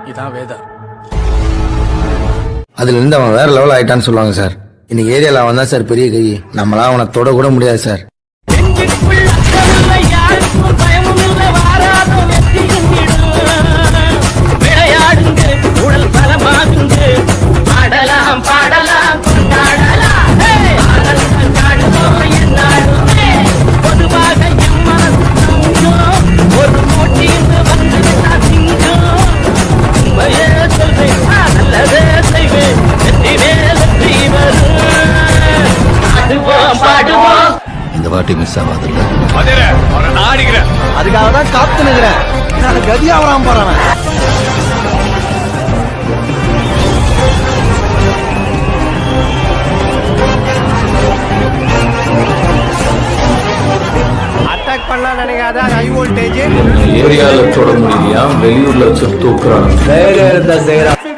இதான் வேதா அதுல இருந்து அவன் வேற லெவல் ஆயிட்டான்னு சொல்லுவாங்க சார் இன்னைக்கு ஏரியால அவன் தான் சார் பெரிய கை நம்மளாம் அவனை தொட கூட முடியாது சார் விளையாடுங்க உடல் பலமாகுங்க பாடலாம் பாடலாம் கொண்டாடலாம் ஆனந்தம் காணுவோம் என்னாலுமே பொதுவாக எம்மனம் ஒரு போட்டின்னு வந்து சிங்கம் உண்மையே சொல்வேன் நான் நல்லதே செய்வேன் வெற்றி மேல் வெற்றி வரும் பாடுவோம் பாடுவோம் இந்த வாட்டி மிஸ் ஆகாதுல்ல அதுக்காக தான் காத்து நிக்கிறேன் நான் கதியா வராம போறவன் அட்டாக் பண்ணலாம் நினைக்காத ஹை வோல்டேஜ் ஏரியால தொட முடியலையா வெளியூர்ல வச்சு தூக்குறாங்க தைரியம் இருந்தா செய்யறான்